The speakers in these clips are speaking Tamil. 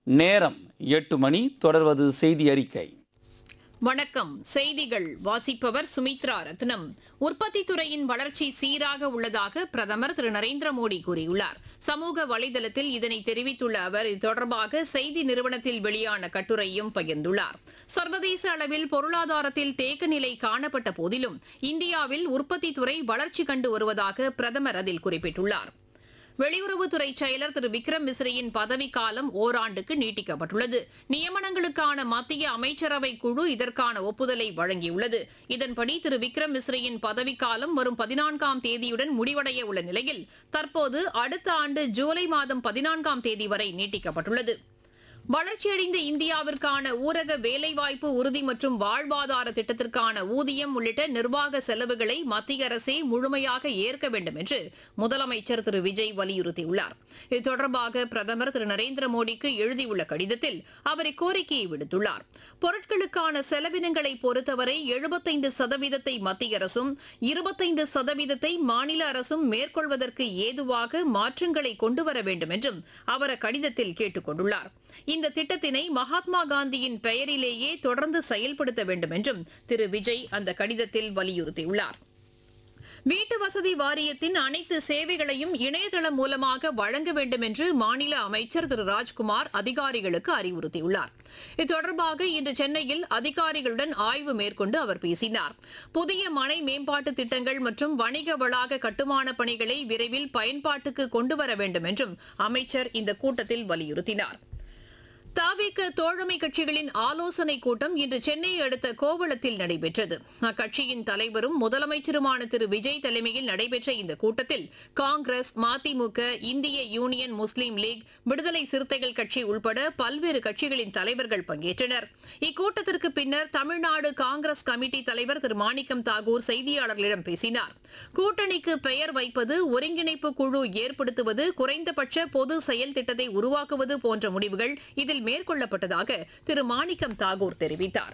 நேரம் எட்டு மணி தொடர்வது செய்தி அறிக்கை வணக்கம் செய்திகள் வாசிப்பவர் சுமித்ரா ரத்னம் உற்பத்தி துறையின் வளர்ச்சி சீராக உள்ளதாக பிரதமர் திரு நரேந்திர மோடி கூறியுள்ளார் சமூக வலைதளத்தில் இதனை தெரிவித்துள்ள அவர் இது தொடர்பாக செய்தி நிறுவனத்தில் வெளியான கட்டுரையும் பகிர்ந்துள்ளார் சர்வதேச அளவில் பொருளாதாரத்தில் தேக்க நிலை காணப்பட்ட போதிலும் இந்தியாவில் உற்பத்தி துறை வளர்ச்சி கண்டு வருவதாக பிரதமர் அதில் குறிப்பிட்டுள்ளார் வெளியுறவுத்துறை செயலர் திரு விக்ரம் மிஸ்ரியின் பதவிக்காலம் ஓராண்டுக்கு நீட்டிக்கப்பட்டுள்ளது நியமனங்களுக்கான மத்திய அமைச்சரவை குழு இதற்கான ஒப்புதலை வழங்கியுள்ளது இதன்படி திரு விக்ரம் மிஸ்ரியின் பதவிக்காலம் வரும் பதினான்காம் தேதியுடன் முடிவடைய உள்ள நிலையில் தற்போது அடுத்த ஆண்டு ஜூலை மாதம் பதினான்காம் தேதி வரை நீட்டிக்கப்பட்டுள்ளது வளர்ச்சியடைந்த இந்தியாவிற்கான ஊரக வேலைவாய்ப்பு உறுதி மற்றும் வாழ்வாதார திட்டத்திற்கான ஊதியம் உள்ளிட்ட நிர்வாக செலவுகளை மத்திய அரசே முழுமையாக ஏற்க வேண்டும் என்று முதலமைச்சர் திரு விஜய் வலியுறுத்தியுள்ளார் இது தொடர்பாக பிரதமர் திரு நரேந்திர மோடிக்கு எழுதியுள்ள கடிதத்தில் அவர் இக்கோரிக்கையை விடுத்துள்ளார் பொருட்களுக்கான செலவினங்களை பொறுத்தவரை எழுபத்தைந்து சதவீதத்தை மத்திய அரசும் இருபத்தைந்து சதவீதத்தை மாநில அரசும் மேற்கொள்வதற்கு ஏதுவாக மாற்றங்களை கொண்டுவர வேண்டும் என்றும் அவர் அக்கடிதத்தில் கேட்டுக் கொண்டுள்ளார் இந்த திட்டத்தினை மகாத்மா காந்தியின் பெயரிலேயே தொடர்ந்து செயல்படுத்த வேண்டும் என்றும் திரு விஜய் அந்த கடிதத்தில் வலியுறுத்தியுள்ளார் வீட்டு வசதி வாரியத்தின் அனைத்து சேவைகளையும் இணையதளம் மூலமாக வழங்க வேண்டும் என்று மாநில அமைச்சர் திரு ராஜ்குமார் அதிகாரிகளுக்கு அறிவுறுத்தியுள்ளார் இது தொடர்பாக இன்று சென்னையில் அதிகாரிகளுடன் ஆய்வு மேற்கொண்டு அவர் பேசினார் புதிய மனை மேம்பாட்டு திட்டங்கள் மற்றும் வணிக வளாக கட்டுமான பணிகளை விரைவில் பயன்பாட்டுக்கு கொண்டுவர வேண்டும் என்றும் அமைச்சர் இந்த கூட்டத்தில் வலியுறுத்தினார் தாவேக தோழமை கட்சிகளின் ஆலோசனை கூட்டம் இன்று சென்னையை அடுத்த கோவளத்தில் நடைபெற்றது அக்கட்சியின் தலைவரும் முதலமைச்சருமான திரு விஜய் தலைமையில் நடைபெற்ற இந்த கூட்டத்தில் காங்கிரஸ் மதிமுக இந்திய யூனியன் முஸ்லீம் லீக் விடுதலை சிறுத்தைகள் கட்சி உள்பட பல்வேறு கட்சிகளின் தலைவர்கள் பங்கேற்றனர் இக்கூட்டத்திற்கு பின்னர் தமிழ்நாடு காங்கிரஸ் கமிட்டி தலைவர் திரு மாணிக்கம் தாகூர் செய்தியாளர்களிடம் பேசினார் கூட்டணிக்கு பெயர் வைப்பது ஒருங்கிணைப்பு குழு ஏற்படுத்துவது குறைந்தபட்ச பொது செயல் திட்டத்தை உருவாக்குவது போன்ற முடிவுகள் இதில் மேற்கொள்ளப்பட்டதாக திரு மாணிக்கம் தாகூர் தெரிவித்தார்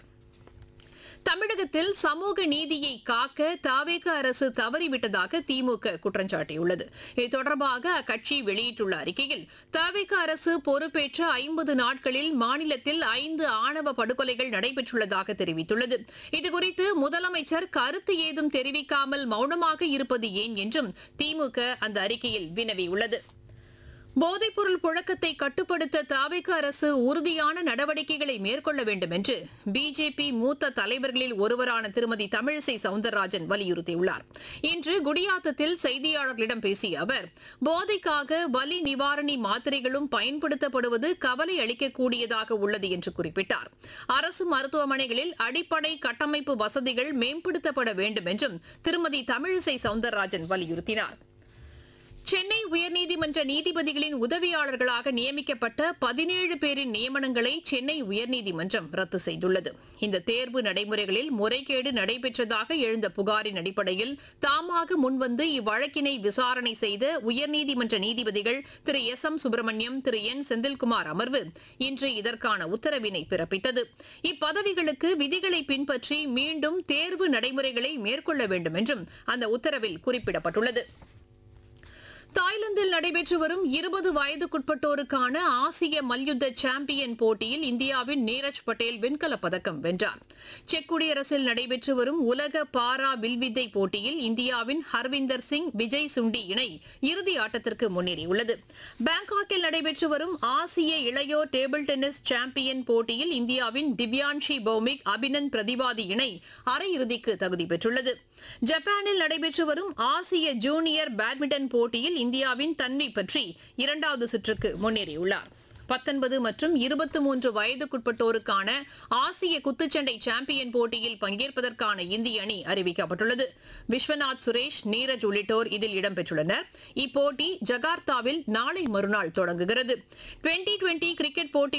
தமிழகத்தில் சமூக நீதியை காக்க தாவேக அரசு தவறிவிட்டதாக திமுக குற்றம் சாட்டியுள்ளது இது தொடர்பாக அக்கட்சி வெளியிட்டுள்ள அறிக்கையில் தாவேக அரசு பொறுப்பேற்ற ஐம்பது நாட்களில் மாநிலத்தில் ஐந்து ஆணவ படுகொலைகள் நடைபெற்றுள்ளதாக தெரிவித்துள்ளது இதுகுறித்து முதலமைச்சர் கருத்து ஏதும் தெரிவிக்காமல் மௌனமாக இருப்பது ஏன் என்றும் திமுக அந்த அறிக்கையில் வினவியுள்ளது போதைப்பொருள் புழக்கத்தை கட்டுப்படுத்த தாவேக அரசு உறுதியான நடவடிக்கைகளை மேற்கொள்ள வேண்டும் என்று பிஜேபி மூத்த தலைவர்களில் ஒருவரான திருமதி தமிழிசை சவுந்தரராஜன் வலியுறுத்தியுள்ளார் இன்று குடியாத்தத்தில் செய்தியாளர்களிடம் பேசிய அவர் போதைக்காக வலி நிவாரணி மாத்திரைகளும் பயன்படுத்தப்படுவது கவலை அளிக்கக்கூடியதாக உள்ளது என்று குறிப்பிட்டார் அரசு மருத்துவமனைகளில் அடிப்படை கட்டமைப்பு வசதிகள் மேம்படுத்தப்பட வேண்டும் என்றும் திருமதி தமிழிசை சவுந்தரராஜன் வலியுறுத்தினார் சென்னை உயர்நீதிமன்ற நீதிபதிகளின் உதவியாளர்களாக நியமிக்கப்பட்ட பதினேழு பேரின் நியமனங்களை சென்னை உயர்நீதிமன்றம் ரத்து செய்துள்ளது இந்த தேர்வு நடைமுறைகளில் முறைகேடு நடைபெற்றதாக எழுந்த புகாரின் அடிப்படையில் தாமாக முன்வந்து இவ்வழக்கினை விசாரணை செய்த உயர்நீதிமன்ற நீதிபதிகள் திரு எஸ் எம் சுப்பிரமணியம் திரு என் செந்தில்குமார் அமர்வு இன்று இதற்கான உத்தரவினை பிறப்பித்தது இப்பதவிகளுக்கு விதிகளை பின்பற்றி மீண்டும் தேர்வு நடைமுறைகளை மேற்கொள்ள வேண்டும் என்றும் அந்த உத்தரவில் குறிப்பிடப்பட்டுள்ளது தாய்லாந்தில் நடைபெற்று வரும் இருபது வயதுக்குட்பட்டோருக்கான ஆசிய மல்யுத்த சாம்பியன் போட்டியில் இந்தியாவின் நீரஜ் பட்டேல் வெண்கலப் பதக்கம் வென்றார் செக் குடியரசில் நடைபெற்று வரும் உலக பாரா வில்வித்தை போட்டியில் இந்தியாவின் ஹர்விந்தர் சிங் விஜய் சுண்டி இணை இறுதி ஆட்டத்திற்கு முன்னேறியுள்ளது பாங்காக்கில் நடைபெற்று வரும் ஆசிய இளையோர் டேபிள் டென்னிஸ் சாம்பியன் போட்டியில் இந்தியாவின் திவ்யான்ஷி பௌமிக் அபினந்த் பிரதிவாதி இணை அரையிறுதிக்கு தகுதி பெற்றுள்ளது ஜப்பானில் நடைபெற்று வரும் ஆசிய ஜூனியர் பேட்மிண்டன் போட்டியில் இந்தியாவின் தன்வி பற்றி இரண்டாவது சுற்றுக்கு முன்னேறியுள்ளார் பத்தொன்பது மற்றும் இருபத்தி மூன்று வயதுக்குட்பட்டோருக்கான ஆசிய குத்துச்சண்டை சாம்பியன் போட்டியில் பங்கேற்பதற்கான இந்திய அணி அறிவிக்கப்பட்டுள்ளது விஸ்வநாத் சுரேஷ் நீரஜ் உள்ளிட்டோர் இதில் இடம்பெற்றுள்ளனர் இப்போட்டி ஜகார்த்தாவில் நாளை மறுநாள் தொடங்குகிறது டுவெண்டி டுவெண்டி கிரிக்கெட் போட்டி